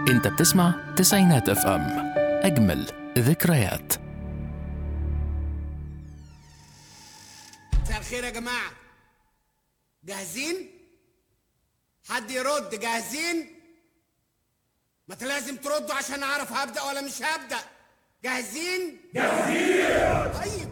انت بتسمع تسعينات اف ام اجمل ذكريات مساء الخير يا جماعة جاهزين؟ حد يرد جاهزين؟ ما انت لازم تردوا عشان اعرف هبدأ ولا مش هبدأ جاهزين؟ جاهزين طيب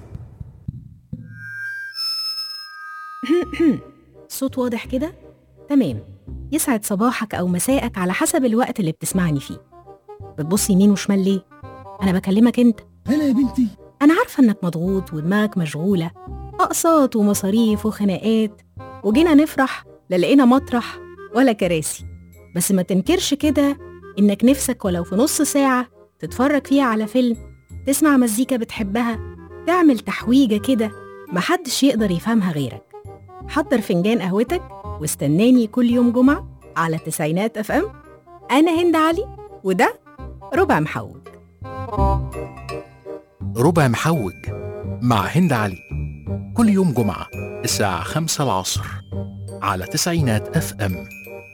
صوت واضح كده؟ تمام يسعد صباحك أو مساءك على حسب الوقت اللي بتسمعني فيه بتبص يمين وشمال ليه؟ أنا بكلمك أنت هلا يا بنتي أنا عارفة إنك مضغوط ودماغك مشغولة أقساط ومصاريف وخناقات وجينا نفرح لا لقينا مطرح ولا كراسي بس ما تنكرش كده إنك نفسك ولو في نص ساعة تتفرج فيها على فيلم تسمع مزيكا بتحبها تعمل تحويجة كده محدش يقدر يفهمها غيرك حضر فنجان قهوتك واستناني كل يوم جمعة على تسعينات اف ام أنا هند علي وده ربع محوج ربع محوج مع هند علي كل يوم جمعة الساعة خمسة العصر على تسعينات اف ام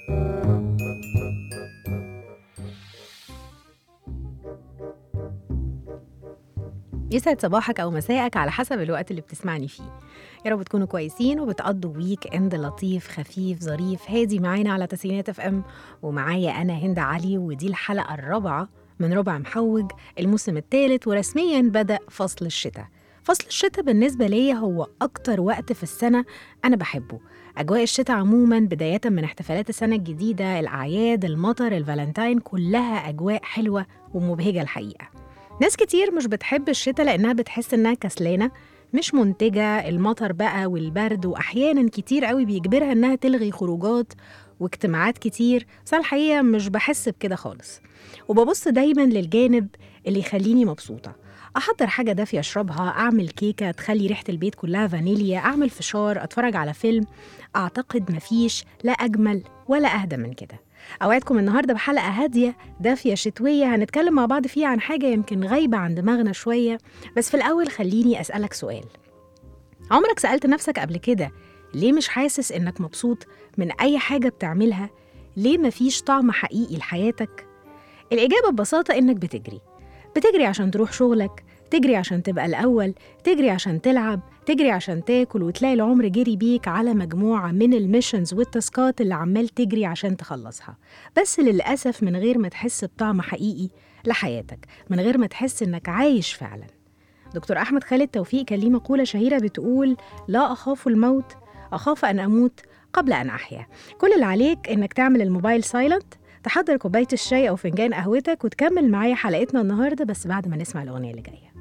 يسعد صباحك أو مساءك على حسب الوقت اللي بتسمعني فيه يا رب تكونوا كويسين وبتقضوا ويك اند لطيف خفيف ظريف هادي معانا على تسعينات اف ام ومعايا أنا هند علي ودي الحلقة الرابعة من ربع محوج الموسم الثالث ورسميا بدأ فصل الشتاء فصل الشتاء بالنسبة ليا هو أكتر وقت في السنة أنا بحبه أجواء الشتاء عموما بداية من احتفالات السنة الجديدة الأعياد المطر الفالنتاين كلها أجواء حلوة ومبهجة الحقيقة ناس كتير مش بتحب الشتاء لأنها بتحس إنها كسلانة مش منتجة المطر بقى والبرد وأحيانا كتير قوي بيجبرها إنها تلغي خروجات واجتماعات كتير بس أنا الحقيقة مش بحس بكده خالص وببص دايما للجانب اللي يخليني مبسوطة أحضر حاجة دافية أشربها أعمل كيكة تخلي ريحة البيت كلها فانيليا أعمل فشار أتفرج على فيلم أعتقد مفيش لا أجمل ولا أهدى من كده أوعدكم النهاردة بحلقة هادية دافية شتوية هنتكلم مع بعض فيها عن حاجة يمكن غايبة عن دماغنا شوية بس في الأول خليني أسألك سؤال عمرك سألت نفسك قبل كده ليه مش حاسس إنك مبسوط من أي حاجة بتعملها؟ ليه مفيش طعم حقيقي لحياتك؟ الإجابة ببساطة إنك بتجري بتجري عشان تروح شغلك تجري عشان تبقى الأول تجري عشان تلعب تجري عشان تاكل وتلاقي العمر جري بيك على مجموعة من الميشنز والتاسكات اللي عمال تجري عشان تخلصها بس للأسف من غير ما تحس بطعم حقيقي لحياتك من غير ما تحس إنك عايش فعلا دكتور أحمد خالد توفيق كان ليه مقولة شهيرة بتقول لا أخاف الموت أخاف أن أموت قبل أن أحيا كل اللي عليك إنك تعمل الموبايل سايلنت تحضر كوباية الشاي أو فنجان قهوتك وتكمل معايا حلقتنا النهاردة بس بعد ما نسمع الأغنية اللي جاية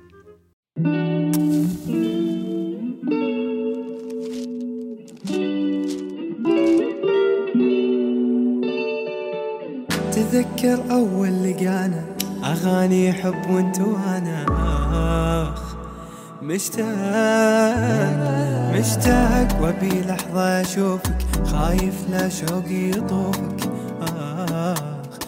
تذكر أول لقانا أغاني حب وانت وأنا آخ مشتاق مشتاق وأبي لحظة أشوفك خايف لا شوقي يطوفك آخ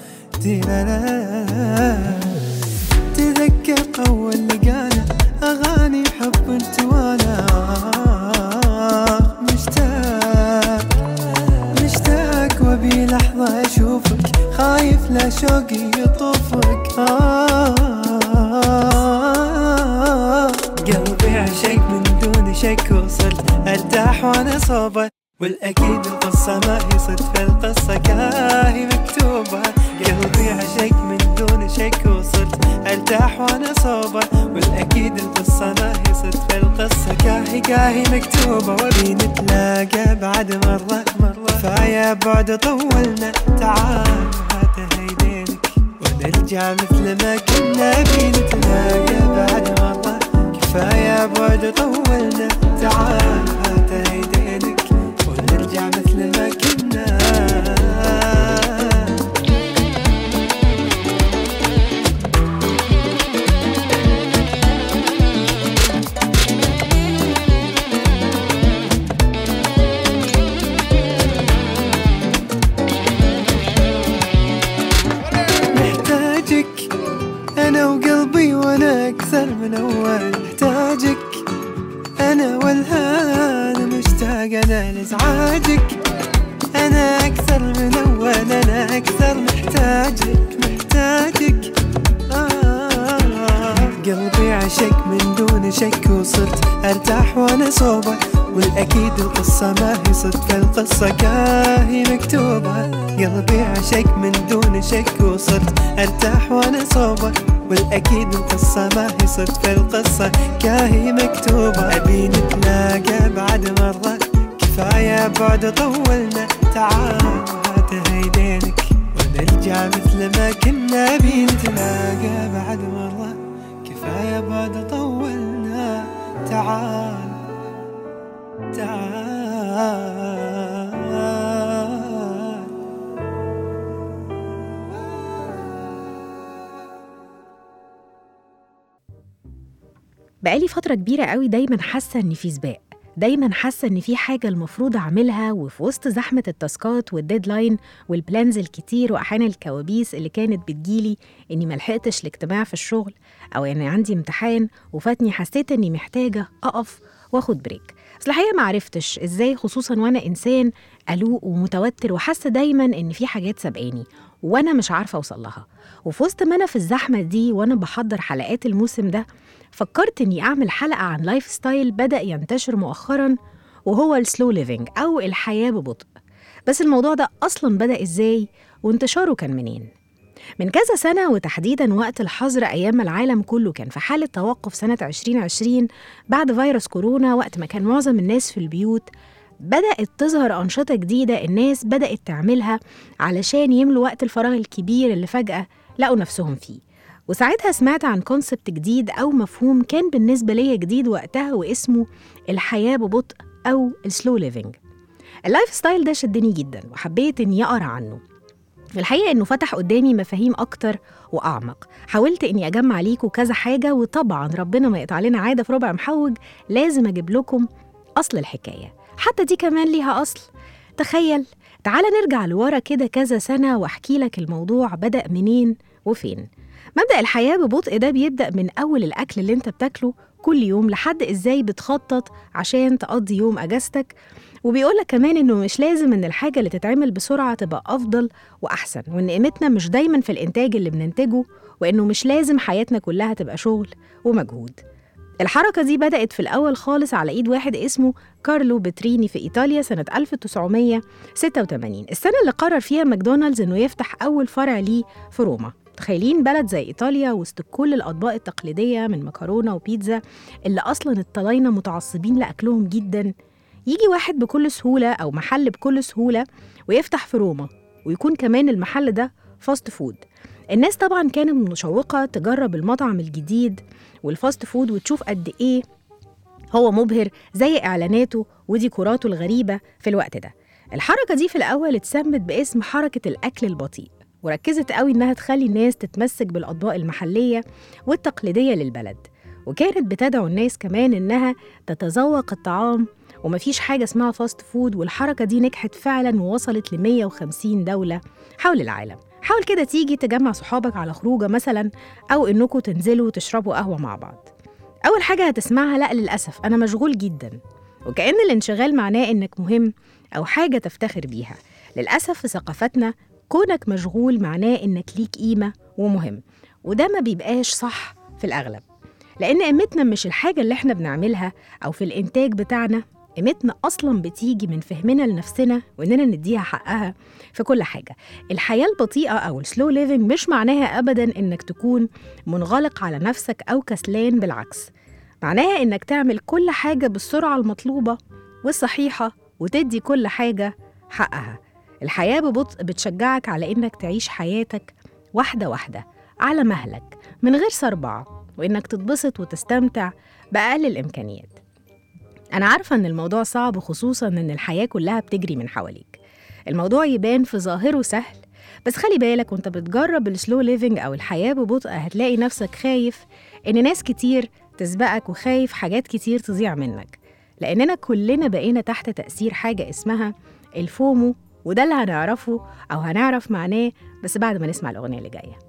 تيلالا تذكر أول لقانا أغاني حب وانت وأنا آخ مشتاق مشتاق وابي لحظة أشوفك خايف لا شوقي يطوفك آه قلبي عشق من دون شك وصلت ارتاح وانا صوبه والاكيد القصة ما هي صدفة القصة كاهي مكتوبة قلبي عشق من دون شك وصلت ارتاح وانا صوبه والاكيد القصة ما هي صدفة القصة كاهي كاهي مكتوبة وبي نتلاقى بعد مرة مرة كفاية بعد طولنا تعال هات هيدينك ونرجع مثل ما كنا بي نتلاقى بعد مرة كفاية بعد طولنا تعال هات هيدينك ونرجع مثل ما كنا محتاجك انا وقلبي وانا اكثر من اول محتاجك انا والهان مشتاق انا لازعاجك انا اكثر أكثر من أول أنا أكثر محتاجك محتاجك آه قلبي عشق من دون شك وصرت أرتاح وأنا صوبه والأكيد القصة ما هي صدفة القصة كاهي مكتوبة قلبي عشق من دون شك وصرت أرتاح وأنا صوبه والأكيد القصة ما هي صدفة القصة كاهي مكتوبة أبي نتلاقى بعد مرة كفاية بعد طولنا تعال هات هيدينك ونرجع مثل ما كنا أبي نتلاقى بعد مرة كفاية بعد طولنا تعال تعال بقالي فترة كبيرة قوي دايما حاسة إن في سباق دايما حاسة إن في حاجة المفروض أعملها وفي وسط زحمة التاسكات والديدلاين والبلانز الكتير وأحيانا الكوابيس اللي كانت بتجيلي إني ملحقتش الاجتماع في الشغل أو إني عندي امتحان وفاتني حسيت إني محتاجة أقف واخد بريك بس الحقيقة ما عرفتش إزاي خصوصا وأنا إنسان قلوق ومتوتر وحاسة دايما إن في حاجات سابقاني وأنا مش عارفة أوصل لها وفي وسط ما أنا في الزحمة دي وأنا بحضر حلقات الموسم ده فكرت إني أعمل حلقة عن لايف ستايل بدأ ينتشر مؤخرا وهو السلو ليفينج أو الحياة ببطء بس الموضوع ده أصلا بدأ إزاي وانتشاره كان منين؟ من كذا سنة وتحديدا وقت الحظر أيام ما العالم كله كان في حالة توقف سنة 2020 بعد فيروس كورونا وقت ما كان معظم الناس في البيوت بدأت تظهر أنشطة جديدة الناس بدأت تعملها علشان يملوا وقت الفراغ الكبير اللي فجأة لقوا نفسهم فيه وساعتها سمعت عن كونسبت جديد أو مفهوم كان بالنسبة ليا جديد وقتها واسمه الحياة ببطء أو السلو ليفينج اللايف ستايل ده شدني جدا وحبيت إني أقرأ عنه الحقيقة إنه فتح قدامي مفاهيم أكتر وأعمق حاولت إني أجمع ليكوا كذا حاجة وطبعا ربنا ما يقطع لنا عادة في ربع محوج لازم أجيب لكم أصل الحكاية حتى دي كمان ليها أصل تخيل تعال نرجع لورا كده كذا سنة وأحكي لك الموضوع بدأ منين وفين مبدأ الحياة ببطء ده بيبدأ من أول الأكل اللي أنت بتاكله كل يوم لحد إزاي بتخطط عشان تقضي يوم أجازتك وبيقولك كمان إنه مش لازم إن الحاجة اللي تتعمل بسرعة تبقى أفضل وأحسن وإن قيمتنا مش دايما في الإنتاج اللي بننتجه وإنه مش لازم حياتنا كلها تبقى شغل ومجهود الحركة دي بدأت في الأول خالص على إيد واحد اسمه كارلو بتريني في إيطاليا سنة 1986 السنة اللي قرر فيها ماكدونالدز إنه يفتح أول فرع ليه في روما تخيلين بلد زي إيطاليا وسط كل الأطباق التقليدية من مكرونة وبيتزا اللي أصلا الطلاينة متعصبين لأكلهم جدا يجي واحد بكل سهولة أو محل بكل سهولة ويفتح في روما ويكون كمان المحل ده فاست فود الناس طبعا كانت مشوقة تجرب المطعم الجديد والفاست فود وتشوف قد إيه هو مبهر زي إعلاناته وديكوراته الغريبة في الوقت ده الحركة دي في الأول اتسمت باسم حركة الأكل البطيء وركزت قوي إنها تخلي الناس تتمسك بالأطباق المحلية والتقليدية للبلد وكانت بتدعو الناس كمان إنها تتذوق الطعام ومفيش حاجة اسمها فاست فود والحركة دي نجحت فعلا ووصلت ل 150 دولة حول العالم حاول كده تيجي تجمع صحابك على خروجة مثلا أو إنكم تنزلوا تشربوا قهوة مع بعض أول حاجة هتسمعها لأ للأسف أنا مشغول جدا وكأن الانشغال معناه إنك مهم أو حاجة تفتخر بيها للأسف في ثقافتنا كونك مشغول معناه إنك ليك قيمة ومهم وده ما بيبقاش صح في الأغلب لأن قيمتنا مش الحاجة اللي إحنا بنعملها أو في الإنتاج بتاعنا قيمتنا أصلا بتيجي من فهمنا لنفسنا وإننا نديها حقها في كل حاجة الحياة البطيئة أو السلو ليفينج مش معناها أبدا إنك تكون منغلق على نفسك أو كسلان بالعكس معناها إنك تعمل كل حاجة بالسرعة المطلوبة والصحيحة وتدي كل حاجة حقها الحياة ببطء بتشجعك على إنك تعيش حياتك واحدة واحدة على مهلك من غير صربعة وإنك تتبسط وتستمتع بأقل الإمكانيات أنا عارفة إن الموضوع صعب خصوصا إن الحياة كلها بتجري من حواليك الموضوع يبان في ظاهره سهل بس خلي بالك وانت بتجرب السلو ليفينج أو الحياة ببطء هتلاقي نفسك خايف إن ناس كتير تسبقك وخايف حاجات كتير تضيع منك لأننا كلنا بقينا تحت تأثير حاجة اسمها الفومو وده اللي هنعرفه أو هنعرف معناه بس بعد ما نسمع الأغنية اللي جاية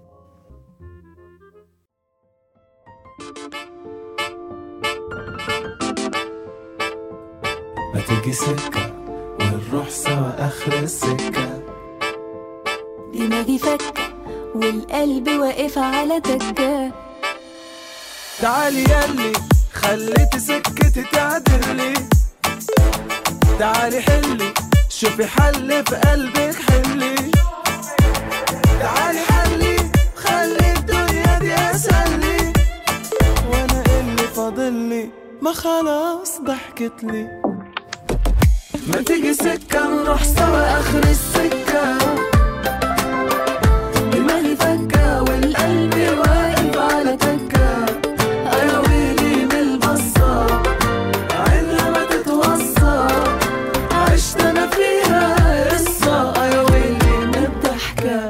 ما تجي سكة ونروح سوا آخر السكة دماغي فكة والقلب واقف على تكة تعالي يلي خليت سكتي تعدلي تعالي حلي شوفي حل في قلبك حلي تعالي حلي خلي الدنيا دي اسهلي وانا اللي فاضلي ما خلاص ضحكت لي ما تيجي سكة نروح سوا آخر السكة دماغي فكة والقلب واقف على تكة أنا ويلي من البصة عينها ما تتوصى عشت أنا فيها قصة أنا ويلي من الضحكة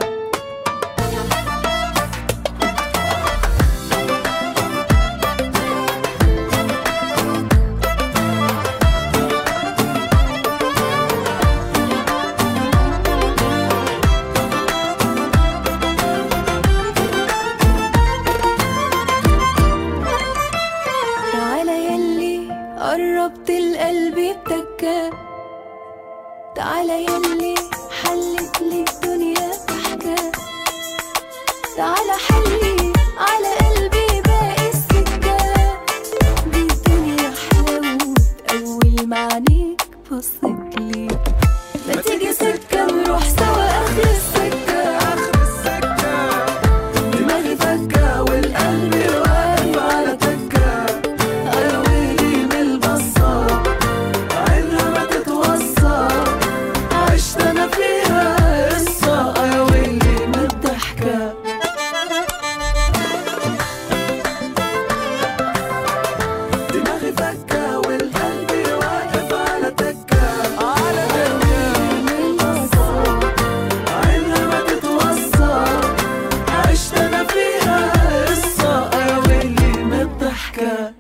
تعالى يلي قربت القلب بتكة تعالى يلي حلت لي الدنيا ضحكة تعالى حلي على قلبي باقي السكة دي الدنيا حلوت أول ما عينيك بصت لي ما تيجي سكة نروح سوا آخر السكة آخر السكة دماغي فكة والقلب واقف على تكة أنا ويلي من البصة عينها ما تتوصى عشت أنا فيها قصة أنا ويلي من الضحكة دماغي فكة والقلب واقف على تكة على تكة من البصة عينها ما تتوصى عشت أنا فيها قصة أنا ويلي من الضحكة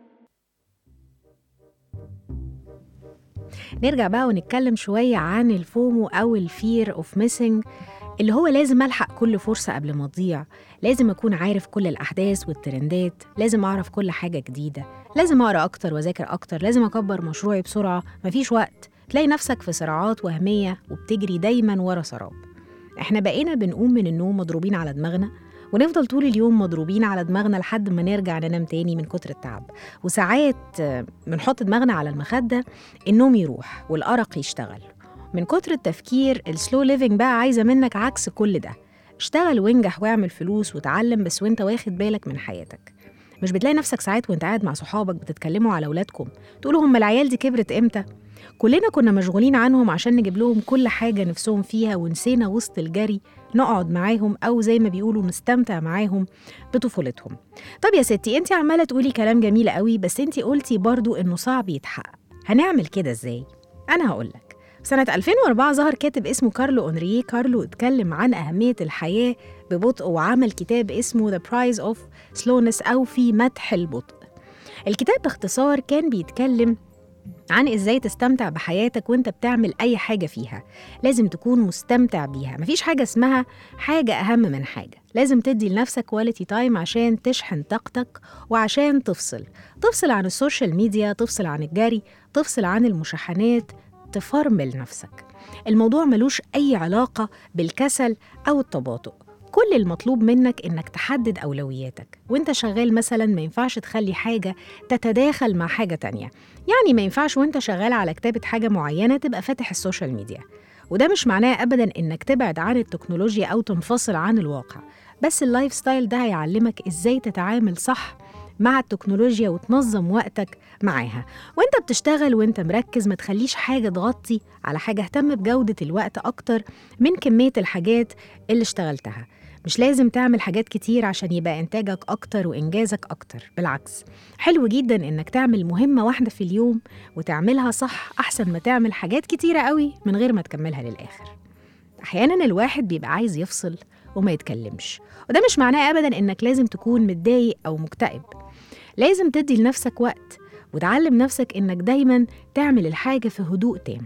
نرجع بقى ونتكلم شوية عن الفومو أو الفير اوف ميسنج اللي هو لازم ألحق كل فرصة قبل ما تضيع لازم أكون عارف كل الأحداث والترندات لازم أعرف كل حاجة جديدة لازم أقرأ أكتر وأذاكر أكتر لازم أكبر مشروعي بسرعة مفيش وقت تلاقي نفسك في صراعات وهمية وبتجري دايما ورا سراب احنا بقينا بنقوم من النوم مضروبين على دماغنا ونفضل طول اليوم مضروبين على دماغنا لحد ما نرجع ننام تاني من كتر التعب وساعات آه، بنحط دماغنا على المخدة النوم يروح والأرق يشتغل من كتر التفكير السلو ليفنج بقى عايزة منك عكس كل ده اشتغل وانجح واعمل فلوس وتعلم بس وانت واخد بالك من حياتك مش بتلاقي نفسك ساعات وانت قاعد مع صحابك بتتكلموا على اولادكم تقولوا هم العيال دي كبرت امتى كلنا كنا مشغولين عنهم عشان نجيب لهم كل حاجة نفسهم فيها ونسينا وسط الجري نقعد معاهم أو زي ما بيقولوا نستمتع معاهم بطفولتهم طب يا ستي انت عمالة تقولي كلام جميل قوي بس انت قلتي برضو انه صعب يتحقق هنعمل كده ازاي؟ أنا هقولك سنة 2004 ظهر كاتب اسمه كارلو أونريه كارلو اتكلم عن أهمية الحياة ببطء وعمل كتاب اسمه The Price of Slowness أو في مدح البطء الكتاب باختصار كان بيتكلم عن ازاي تستمتع بحياتك وانت بتعمل اي حاجه فيها لازم تكون مستمتع بيها مفيش حاجه اسمها حاجه اهم من حاجه لازم تدي لنفسك كواليتي تايم عشان تشحن طاقتك وعشان تفصل تفصل عن السوشيال ميديا تفصل عن الجري تفصل عن المشاحنات تفرمل نفسك الموضوع ملوش اي علاقه بالكسل او التباطؤ كل المطلوب منك انك تحدد اولوياتك وانت شغال مثلا ما ينفعش تخلي حاجه تتداخل مع حاجه تانية يعني ما ينفعش وانت شغال على كتابه حاجه معينه تبقى فاتح السوشيال ميديا وده مش معناه ابدا انك تبعد عن التكنولوجيا او تنفصل عن الواقع بس اللايف ستايل ده هيعلمك ازاي تتعامل صح مع التكنولوجيا وتنظم وقتك معاها وانت بتشتغل وانت مركز ما تخليش حاجة تغطي على حاجة اهتم بجودة الوقت أكتر من كمية الحاجات اللي اشتغلتها مش لازم تعمل حاجات كتير عشان يبقى إنتاجك أكتر وإنجازك أكتر بالعكس حلو جدا إنك تعمل مهمة واحدة في اليوم وتعملها صح أحسن ما تعمل حاجات كتيرة قوي من غير ما تكملها للآخر أحيانا الواحد بيبقى عايز يفصل وما يتكلمش وده مش معناه أبدا إنك لازم تكون متضايق أو مكتئب لازم تدي لنفسك وقت وتعلم نفسك إنك دايما تعمل الحاجة في هدوء تام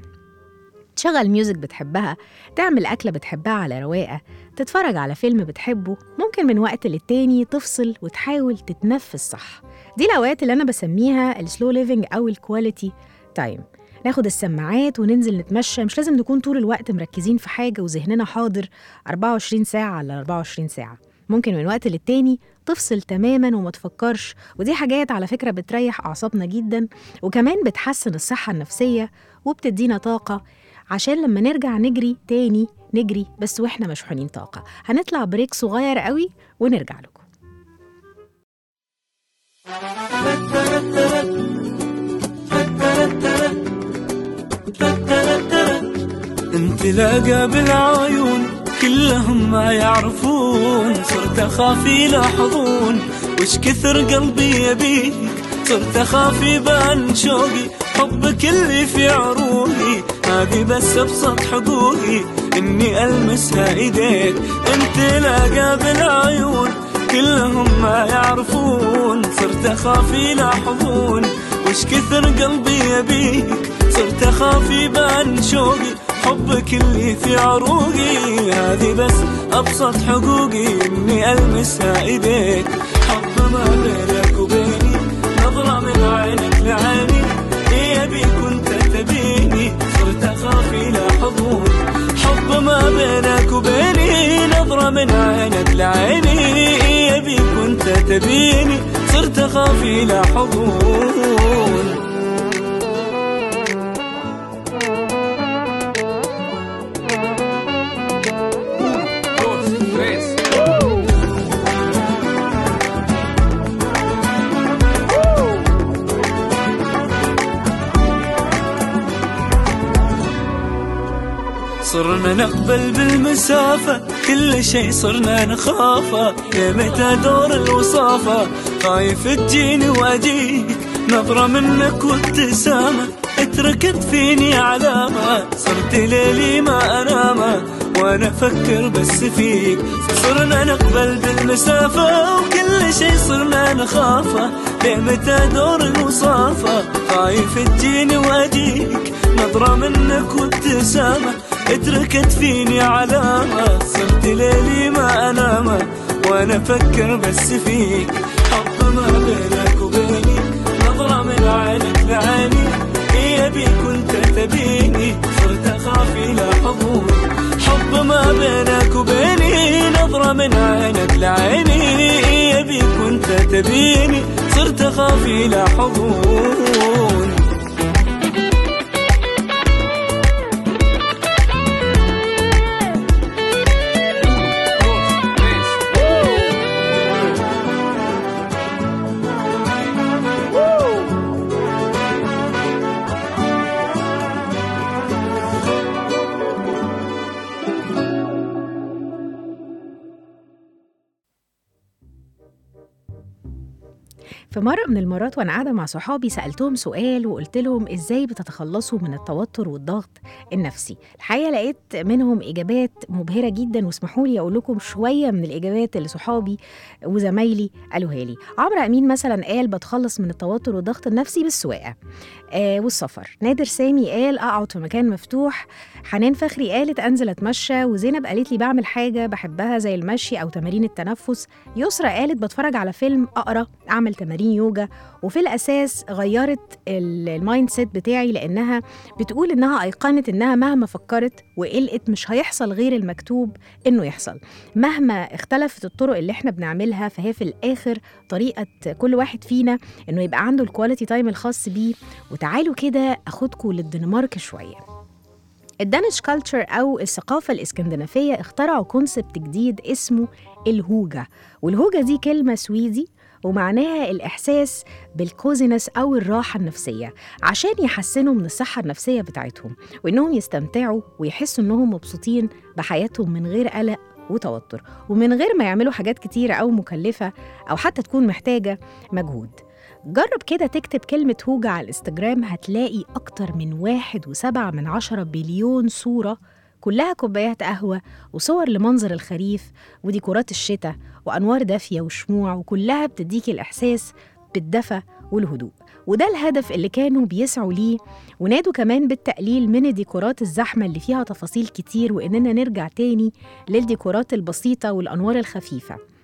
تشغل ميوزك بتحبها تعمل أكلة بتحبها على رواقة تتفرج على فيلم بتحبه ممكن من وقت للتاني تفصل وتحاول تتنفس صح دي الأوقات اللي أنا بسميها السلو ليفنج أو الكواليتي تايم ناخد السماعات وننزل نتمشى مش لازم نكون طول الوقت مركزين في حاجة وذهننا حاضر 24 ساعة على 24 ساعة ممكن من وقت للتاني تفصل تماما وما تفكرش ودي حاجات على فكرة بتريح أعصابنا جدا وكمان بتحسن الصحة النفسية وبتدينا طاقة عشان لما نرجع نجري تاني نجري بس واحنا مشحونين طاقة هنطلع بريك صغير قوي ونرجع لكم انطلاقة بالعيون كلهم ما يعرفون صرت اخاف يلاحظون وش كثر قلبي يبيك صرت اخاف يبان شوقي حبك اللي في عروقي هذه بس ابسط حقوقي اني المسها ايديك انطلاقة بالعيون كلهم ما يعرفون صرت اخاف يلاحظون وش كثر قلبي يبيك صرت اخاف يبان شوقي حبك اللي في عروقي هذه بس ابسط حقوقي اني المسها ايديك حب ما بينك وبيني نظرة من عينك لعيني هي بي كنت تبيني صرت اخاف يلاحظون حب ما بينك وبيني نظرة من عينك لعيني هي بي كنت تبيني صرت اخاف يلاحظون صرنا نقبل بالمسافة كل شي صرنا نخافه يا متى دور الوصافة خايف تجيني واجيك نظرة منك وابتسامة اتركت فيني علامة صرت ليلي ما انامه وانا افكر بس فيك صرنا نقبل بالمسافة وكل شي صرنا نخافه ليه متى دور الوصافة خايف تجيني واجيك نظرة منك وابتسامة اتركت فيني علامة صرت ليلي ما انامه وانا افكر بس فيك حب ما بينك وبيني نظرة من عينك لعيني هي بي كنت تبيني صرت اخاف يلاحظون حب ما بينك وبيني نظرة من عينك لعيني هي بي كنت تبيني صرت اخاف يلاحظون في مرة من المرات وأنا قاعدة مع صحابي سألتهم سؤال وقلت لهم إزاي بتتخلصوا من التوتر والضغط النفسي الحقيقة لقيت منهم إجابات مبهرة جدا واسمحوا لي أقول لكم شوية من الإجابات اللي صحابي وزمايلي قالوها لي عمرو أمين مثلا قال بتخلص من التوتر والضغط النفسي بالسواقة آه والسفر نادر سامي قال أقعد في مكان مفتوح حنان فخري قالت أنزل أتمشى وزينب قالت لي بعمل حاجة بحبها زي المشي أو تمارين التنفس يسرى قالت بتفرج على فيلم أقرأ أعمل تمارين يوجا وفي الأساس غيرت ال- المايند سيت بتاعي لأنها بتقول إنها أيقنت إنها مهما فكرت وقلقت مش هيحصل غير المكتوب إنه يحصل مهما اختلفت الطرق اللي إحنا بنعملها فهي في الآخر طريقة كل واحد فينا إنه يبقى عنده الكواليتي تايم الخاص بيه وتعالوا كده أخدكم للدنمارك شوية الدانش كالتشر أو الثقافة الإسكندنافية اخترعوا كونسبت جديد اسمه الهوجة والهوجة دي كلمة سويدي ومعناها الإحساس بالكوزينس أو الراحة النفسية عشان يحسنوا من الصحة النفسية بتاعتهم وإنهم يستمتعوا ويحسوا إنهم مبسوطين بحياتهم من غير قلق وتوتر ومن غير ما يعملوا حاجات كتيرة أو مكلفة أو حتى تكون محتاجة مجهود جرب كده تكتب كلمة هوجة على الانستجرام هتلاقي أكتر من واحد وسبعة من عشرة بليون صورة كلها كوبايات قهوة وصور لمنظر الخريف وديكورات الشتاء وأنوار دافية وشموع وكلها بتديكي الإحساس بالدفى والهدوء وده الهدف اللي كانوا بيسعوا ليه ونادوا كمان بالتقليل من الديكورات الزحمة اللي فيها تفاصيل كتير وإننا نرجع تاني للديكورات البسيطة والأنوار الخفيفة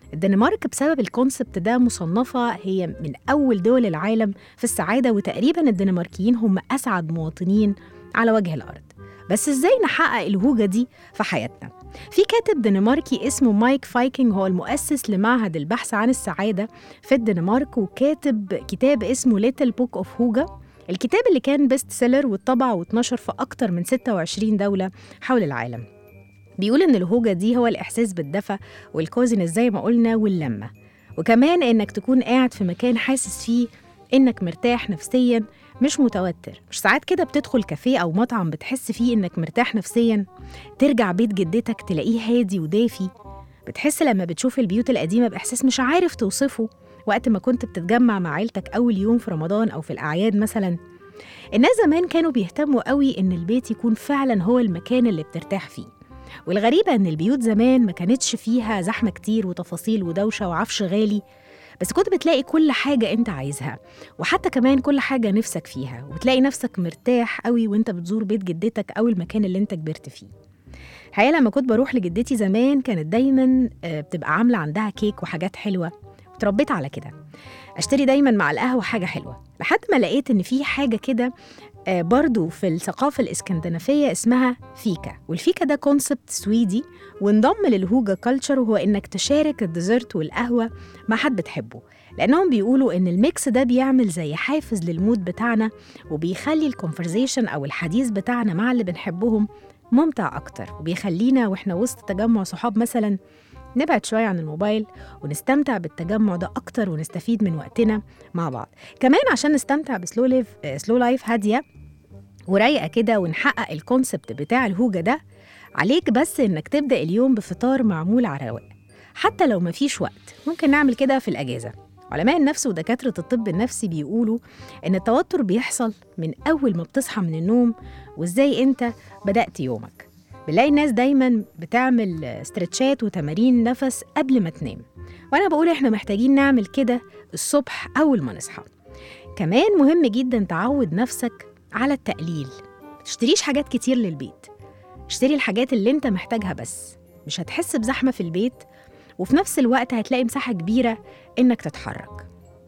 الدنمارك بسبب الكونسبت ده مصنفة هي من أول دول العالم في السعادة وتقريبا الدنماركيين هم أسعد مواطنين على وجه الأرض بس إزاي نحقق الهوجة دي في حياتنا؟ في كاتب دنماركي اسمه مايك فايكنج هو المؤسس لمعهد البحث عن السعادة في الدنمارك وكاتب كتاب اسمه ليتل بوك اوف هوجا الكتاب اللي كان بيست سيلر واتطبع واتنشر في أكتر من 26 دولة حول العالم بيقول إن الهوجة دي هو الإحساس بالدفى والكوزنس زي ما قلنا واللمة وكمان إنك تكون قاعد في مكان حاسس فيه إنك مرتاح نفسيا مش متوتر مش ساعات كده بتدخل كافيه أو مطعم بتحس فيه إنك مرتاح نفسيا ترجع بيت جدتك تلاقيه هادي ودافي بتحس لما بتشوف البيوت القديمة بإحساس مش عارف توصفه وقت ما كنت بتتجمع مع عيلتك أول يوم في رمضان أو في الأعياد مثلا الناس زمان كانوا بيهتموا قوي إن البيت يكون فعلا هو المكان اللي بترتاح فيه والغريبة إن البيوت زمان ما كانتش فيها زحمة كتير وتفاصيل ودوشة وعفش غالي بس كنت بتلاقي كل حاجة أنت عايزها وحتى كمان كل حاجة نفسك فيها وتلاقي نفسك مرتاح قوي وأنت بتزور بيت جدتك أو المكان اللي أنت كبرت فيه الحقيقة لما كنت بروح لجدتي زمان كانت دايما آه، بتبقى عاملة عندها كيك وحاجات حلوة وتربيت على كده اشتري دايما مع القهوة حاجة حلوة لحد ما لقيت إن في حاجة كده آه، برضو في الثقافة الإسكندنافية اسمها فيكا والفيكا ده كونسبت سويدي وانضم للهوجا كلتشر وهو إنك تشارك الديزرت والقهوة مع حد بتحبه لأنهم بيقولوا إن الميكس ده بيعمل زي حافز للمود بتاعنا وبيخلي الكونفرزيشن أو الحديث بتاعنا مع اللي بنحبهم ممتع أكتر وبيخلينا وإحنا وسط تجمع صحاب مثلا نبعد شوية عن الموبايل ونستمتع بالتجمع ده أكتر ونستفيد من وقتنا مع بعض كمان عشان نستمتع بسلو ليف سلو لايف هادية ورايقة كده ونحقق الكونسبت بتاع الهوجة ده عليك بس إنك تبدأ اليوم بفطار معمول على رواق حتى لو مفيش وقت ممكن نعمل كده في الأجازة علماء النفس ودكاترة الطب النفسي بيقولوا إن التوتر بيحصل من أول ما بتصحى من النوم وإزاي أنت بدأت يومك بنلاقي الناس دايما بتعمل استرتشات وتمارين نفس قبل ما تنام وأنا بقول إحنا محتاجين نعمل كده الصبح أول ما نصحى كمان مهم جدا تعود نفسك على التقليل تشتريش حاجات كتير للبيت اشتري الحاجات اللي انت محتاجها بس مش هتحس بزحمة في البيت وفي نفس الوقت هتلاقي مساحة كبيرة انك تتحرك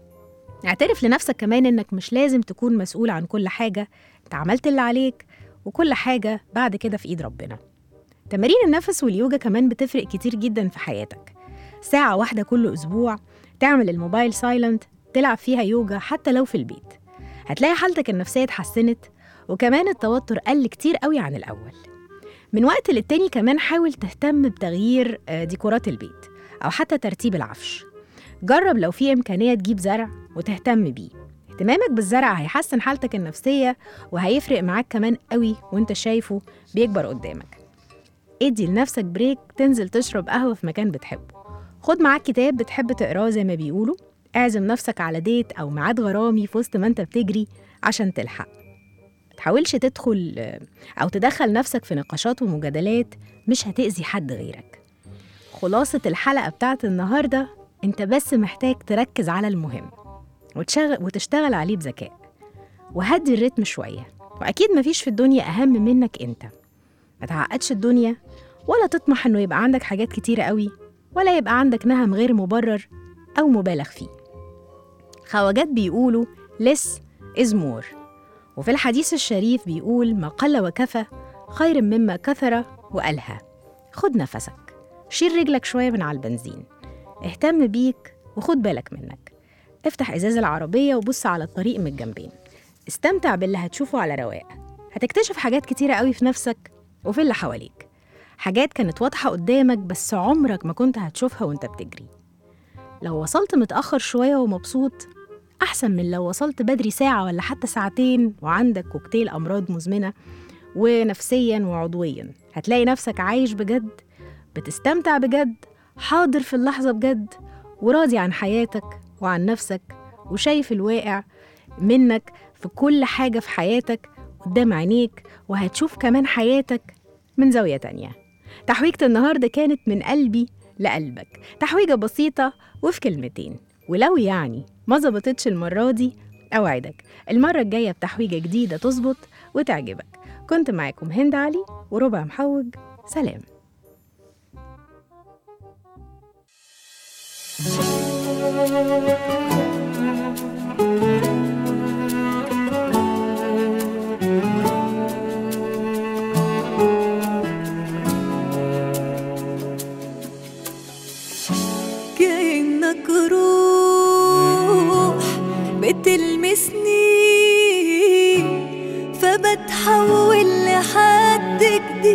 اعترف لنفسك كمان انك مش لازم تكون مسؤول عن كل حاجة انت عملت اللي عليك وكل حاجة بعد كده في ايد ربنا تمارين النفس واليوجا كمان بتفرق كتير جدا في حياتك ساعة واحدة كل أسبوع تعمل الموبايل سايلنت تلعب فيها يوجا حتى لو في البيت هتلاقي حالتك النفسية اتحسنت وكمان التوتر قل كتير قوي عن الأول من وقت للتاني كمان حاول تهتم بتغيير آه، ديكورات البيت أو حتى ترتيب العفش جرب لو في إمكانية تجيب زرع وتهتم بيه اهتمامك بالزرع هيحسن حالتك النفسية وهيفرق معاك كمان قوي وانت شايفه بيكبر قدامك ادي لنفسك بريك تنزل تشرب قهوة في مكان بتحبه خد معاك كتاب بتحب تقراه زي ما بيقولوا اعزم نفسك على ديت أو ميعاد غرامي في وسط ما انت بتجري عشان تلحق متحاولش تدخل آه، أو تدخل نفسك في نقاشات ومجادلات مش هتأذي حد غيرك خلاصة الحلقة بتاعت النهاردة انت بس محتاج تركز على المهم وتشغل وتشتغل عليه بذكاء وهدي الريتم شوية وأكيد مفيش في الدنيا أهم منك أنت ما تعقدش الدنيا ولا تطمح إنه يبقى عندك حاجات كتيرة قوي ولا يبقى عندك نهم غير مبرر أو مبالغ فيه خواجات بيقولوا less is more وفي الحديث الشريف بيقول ما قل وكفى خير مما كثر وألهى خد نفسك شيل رجلك شوية من على البنزين اهتم بيك وخد بالك منك افتح ازاز العربية وبص على الطريق من الجنبين استمتع باللي هتشوفه على رواق هتكتشف حاجات كتيرة قوي في نفسك وفي اللي حواليك حاجات كانت واضحة قدامك بس عمرك ما كنت هتشوفها وانت بتجري لو وصلت متأخر شوية ومبسوط أحسن من لو وصلت بدري ساعة ولا حتى ساعتين وعندك كوكتيل أمراض مزمنة ونفسيا وعضويا هتلاقي نفسك عايش بجد بتستمتع بجد حاضر في اللحظة بجد وراضي عن حياتك وعن نفسك وشايف الواقع منك في كل حاجة في حياتك قدام عينيك وهتشوف كمان حياتك من زاوية تانية تحويجة النهاردة كانت من قلبي لقلبك تحويجة بسيطة وفي كلمتين ولو يعني ما ظبطتش المرة دي أوعدك المرة الجاية بتحويجة جديدة تظبط وتعجبك كنت معاكم هند علي وربع محوج سلام كأنك روح بتلمسني فبتحول لحد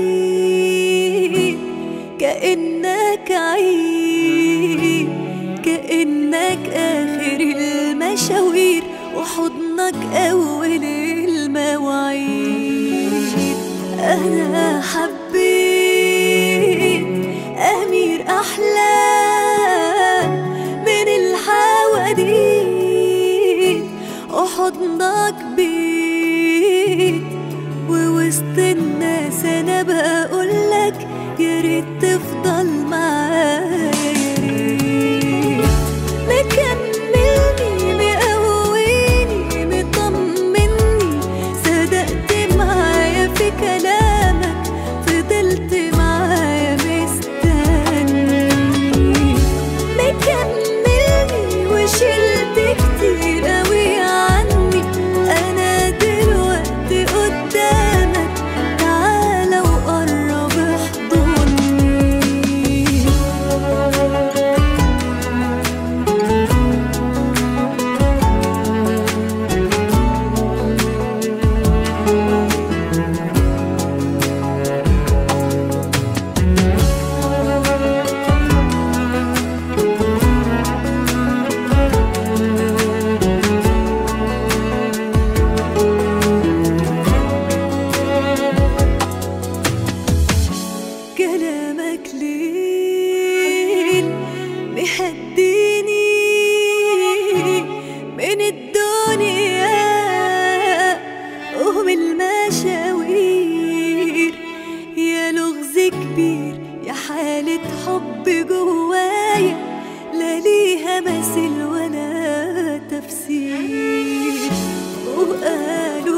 جديد كأنك عيد كأنك آخر المشاوير وحضنك أول المواعيد أنا حبيت أمير أحلام من الحواديت وحضنك بيت ووسط الناس أنا بقولك يا ريت تفضل معايا يا ريت مكملني مقويني مطمني صدقت معايا في كلامك فضلت معايا مستني مكملني وشلت كتير قوي عني انا دلوقتي قدامك تعالى وقرب احضني كلامك ليل مهديني من الدنيا ومن المشاوير يا لغز كبير يا حالة حب جوايا لا ليها مثل ولا تفسير وقالوا